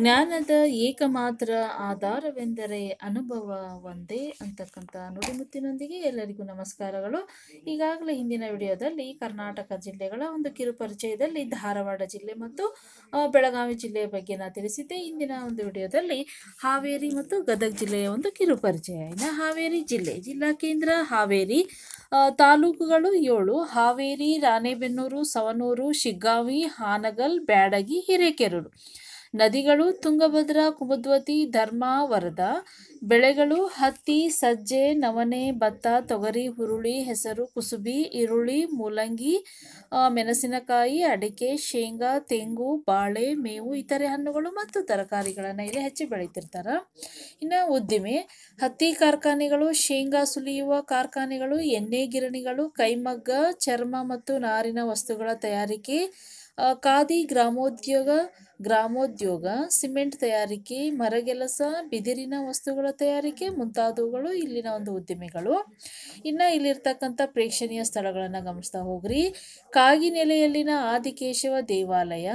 ಜ್ಞಾನದ ಏಕಮಾತ್ರ ಆಧಾರವೆಂದರೆ ಅನುಭವ ಒಂದೇ ಅಂತಕ್ಕಂಥ ನುಡಿಮುತ್ತಿನೊಂದಿಗೆ ಎಲ್ಲರಿಗೂ ನಮಸ್ಕಾರಗಳು ಈಗಾಗಲೇ ಹಿಂದಿನ ವಿಡಿಯೋದಲ್ಲಿ ಕರ್ನಾಟಕ ಜಿಲ್ಲೆಗಳ ಒಂದು ಕಿರು ಪರಿಚಯದಲ್ಲಿ ಧಾರವಾಡ ಜಿಲ್ಲೆ ಮತ್ತು ಆ, ಬೆಳಗಾವಿ ಜಿಲ್ಲೆಯ ಬಗ್ಗೆ ನಾನು ತಿಳಿಸಿದ್ದೆ ಇಂದಿನ ಒಂದು ವಿಡಿಯೋದಲ್ಲಿ ಹಾವೇರಿ ಮತ್ತು ಗದಗ ಜಿಲ್ಲೆಯ ಒಂದು ಕಿರು ಪರಿಚಯ ಇನ್ನು ಹಾವೇರಿ ಜಿಲ್ಲೆ ಜಿಲ್ಲಾ ಕೇಂದ್ರ ಹಾವೇರಿ ಆ, ತಾಲೂಕುಗಳು ಏಳು ಹಾವೇರಿ ರಾಣೆಬೆನ್ನೂರು ಸವನೂರು ಶಿಗ್ಗಾಂವಿ ಹಾನಗಲ್ ಬ್ಯಾಡಗಿ ಹಿರೇಕೆರೂರು ನದಿಗಳು ತುಂಗಭದ್ರಾ ಕುಮದ್ವತಿ ಧರ್ಮ ವರದಾ ಬೆಳೆಗಳು ಹತ್ತಿ ಸಜ್ಜೆ ನವಣೆ ಭತ್ತ ತೊಗರಿ ಹುರುಳಿ ಹೆಸರು ಕುಸುಬಿ ಈರುಳ್ಳಿ ಮೂಲಂಗಿ ಆ, ಮೆಣಸಿನಕಾಯಿ ಅಡಿಕೆ ಶೇಂಗಾ ತೆಂಗು ಬಾಳೆ ಮೇವು ಇತರೆ ಹಣ್ಣುಗಳು ಮತ್ತು ತರಕಾರಿಗಳನ್ನು ಇಲ್ಲಿ ಹೆಚ್ಚು ಬೆಳೀತಿರ್ತಾರೆ ಇನ್ನು ಉದ್ದಿಮೆ ಹತ್ತಿ ಕಾರ್ಖಾನೆಗಳು ಶೇಂಗಾ ಸುಲಿಯುವ ಕಾರ್ಖಾನೆಗಳು ಎಣ್ಣೆ ಗಿರಣಿಗಳು ಕೈಮಗ್ಗ ಚರ್ಮ ಮತ್ತು ನಾರಿನ ವಸ್ತುಗಳ ತಯಾರಿಕೆ ಆ, ಖಾದಿ ಗ್ರಾಮೋದ್ಯೋಗ ಗ್ರಾಮೋದ್ಯೋಗ ಸಿಮೆಂಟ್ ತಯಾರಿಕೆ ಮರಗೆಲಸ ಬಿದಿರಿನ ವಸ್ತುಗಳ ತಯಾರಿಕೆ ಮುಂತಾದವುಗಳು ಇಲ್ಲಿನ ಒಂದು ಉದ್ದಿಮೆಗಳು ಇನ್ನು ಇಲ್ಲಿರ್ತಕ್ಕಂಥ ಪ್ರೇಕ್ಷಣೀಯ ಸ್ಥಳಗಳನ್ನು ಗಮನಿಸ್ತಾ ಹೋಗ್ರಿ ಕಾಗಿನೆಲೆಯಲ್ಲಿನ ಆದಿಕೇಶವ ದೇವಾಲಯ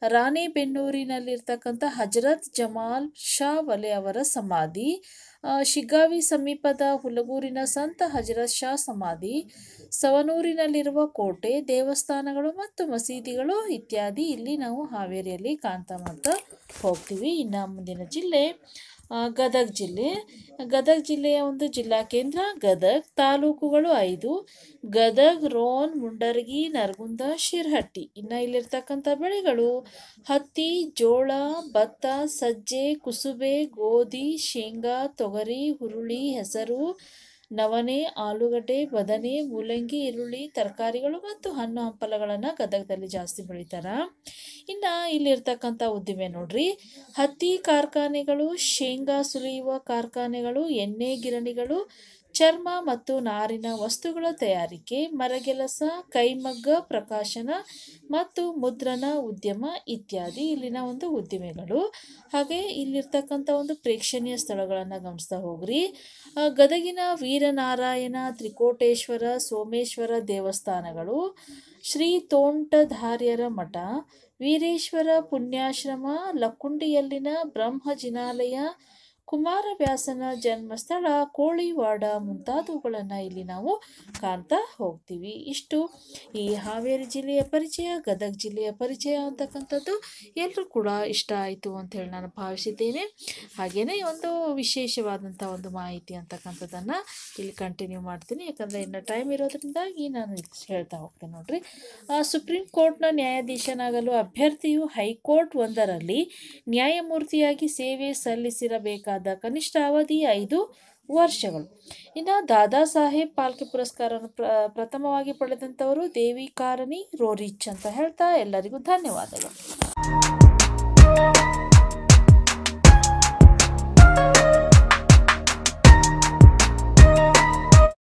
ರಾಣೆಬೆನ್ನೂರಿನಲ್ಲಿರ್ತಕ್ಕಂಥ ಹಜರತ್ ಜಮಾಲ್ ಶಾ ವಲೆ ಅವರ ಸಮಾಧಿ ಆ, ಶಿಗ್ಗಾವಿ ಸಮೀಪದ ಹುಲಗೂರಿನ ಸಂತ ಹಜರತ್ ಶಾ ಸಮಾಧಿ ಸವನೂರಿನಲ್ಲಿರುವ ಕೋಟೆ ದೇವಸ್ಥಾನಗಳು ಮತ್ತು ಮಸೀದಿಗಳು ಇತ್ಯಾದಿ ಇಲ್ಲಿ ನಾವು ಹಾವೇರಿಯಲ್ಲಿ ಕಾಣ್ತಾ ಮಾಡ್ತಾ ಹೋಗ್ತೀವಿ ಇನ್ನು ಮುಂದಿನ ಜಿಲ್ಲೆ ಆ, ಗದಗ ಜಿಲ್ಲೆ ಗದಗ ಜಿಲ್ಲೆಯ ಒಂದು ಜಿಲ್ಲಾ ಕೇಂದ್ರ ಗದಗ್ ತಾಲೂಕುಗಳು ಐದು ಗದಗ್ ರೋನ್ ಮುಂಡರಗಿ ನರಗುಂದ ಶಿರ್ಹಟ್ಟಿ ಇನ್ನು ಇಲ್ಲಿರ್ತಕ್ಕಂಥ ಬೆಳೆಗಳು ಹತ್ತಿ ಜೋಳ ಭತ್ತ ಸಜ್ಜೆ ಕುಸುಬೆ ಗೋಧಿ ಶೇಂಗಾ ತೊಗರಿ ಹುರುಳಿ ಹೆಸರು ನವಣೆ ಆಲೂಗಡ್ಡೆ ಬದನೆ ಮೂಲಂಗಿ ಈರುಳ್ಳಿ ತರಕಾರಿಗಳು ಮತ್ತು ಹಣ್ಣು ಹಂಪಲಗಳನ್ನು ಗದಗದಲ್ಲಿ ಜಾಸ್ತಿ ಬೆಳಿತಾರ ಇನ್ನು ಇಲ್ಲಿರ್ತಕ್ಕಂಥ ಉದ್ದಿಮೆ ನೋಡ್ರಿ ಹತ್ತಿ ಕಾರ್ಖಾನೆಗಳು ಶೇಂಗಾ ಸುಲಿಯುವ ಕಾರ್ಖಾನೆಗಳು ಎಣ್ಣೆ ಗಿರಣಿಗಳು ಚರ್ಮ ಮತ್ತು ನಾರಿನ ವಸ್ತುಗಳ ತಯಾರಿಕೆ ಮರಗೆಲಸ ಕೈಮಗ್ಗ ಪ್ರಕಾಶನ ಮತ್ತು ಮುದ್ರಣ ಉದ್ಯಮ ಇತ್ಯಾದಿ ಇಲ್ಲಿನ ಒಂದು ಉದ್ದಿಮೆಗಳು ಹಾಗೆ ಇಲ್ಲಿರ್ತಕ್ಕಂಥ ಒಂದು ಪ್ರೇಕ್ಷಣೀಯ ಸ್ಥಳಗಳನ್ನು ಗಮನಿಸ್ತಾ ಹೋಗ್ರಿ ಆ, ಗದಗಿನ ವೀರನಾರಾಯಣ ತ್ರಿಕೋಟೇಶ್ವರ ಸೋಮೇಶ್ವರ ದೇವಸ್ಥಾನಗಳು ಶ್ರೀ ತೋಂಟಧಾರ್ಯರ ಮಠ ವೀರೇಶ್ವರ ಪುಣ್ಯಾಶ್ರಮ ಲಕ್ಕುಂಡಿಯಲ್ಲಿನ ಬ್ರಹ್ಮ ಜಿನಾಲಯ ಕುಮಾರವ್ಯಾಸನ ಜನ್ಮಸ್ಥಳ ಕೋಳಿವಾಡ ಮುಂತಾದವುಗಳನ್ನು ಇಲ್ಲಿ ನಾವು ಕಾಣ್ತಾ ಹೋಗ್ತೀವಿ ಇಷ್ಟು ಈ ಹಾವೇರಿ ಜಿಲ್ಲೆಯ ಪರಿಚಯ ಗದಗ ಜಿಲ್ಲೆಯ ಪರಿಚಯ ಅಂತಕ್ಕಂಥದ್ದು ಎಲ್ಲರೂ ಕೂಡ ಇಷ್ಟ ಆಯಿತು ಅಂತ ಹೇಳಿ ನಾನು ಭಾವಿಸಿದ್ದೇನೆ ಹಾಗೆಯೇ ಒಂದು ವಿಶೇಷವಾದಂಥ ಒಂದು ಮಾಹಿತಿ ಅಂತಕ್ಕಂಥದ್ದನ್ನು ಇಲ್ಲಿ ಕಂಟಿನ್ಯೂ ಮಾಡ್ತೀನಿ ಯಾಕಂದರೆ ಇನ್ನು ಟೈಮ್ ಇರೋದ್ರಿಂದಾಗಿ ನಾನು ಇದು ಹೇಳ್ತಾ ಹೋಗ್ತೇನೆ ನೋಡ್ರಿ ಆ, ಸುಪ್ರೀಂ ಕೋರ್ಟ್ನ ನ್ಯಾಯಾಧೀಶನಾಗಲು ಅಭ್ಯರ್ಥಿಯು ಹೈಕೋರ್ಟ್ ಒಂದರಲ್ಲಿ ನ್ಯಾಯಮೂರ್ತಿಯಾಗಿ ಸೇವೆ ಸಲ್ಲಿಸಿರಬೇಕಾದ ಕನಿಷ್ಠ ಅವಧಿ ಐದು ವರ್ಷಗಳು ಇನ್ನು ದಾದಾ ಸಾಹೇಬ್ ಪಾಲ್ಕೆ ಪುರಸ್ಕಾರವನ್ನು ಪ್ರ ಪ್ರಥಮವಾಗಿ ಪಡೆದಂಥವರು ದೇವಿ ಕಾರಣಿ ರೋರಿಚ್ ಅಂತ ಹೇಳ್ತಾ ಎಲ್ಲರಿಗೂ ಧನ್ಯವಾದಗಳು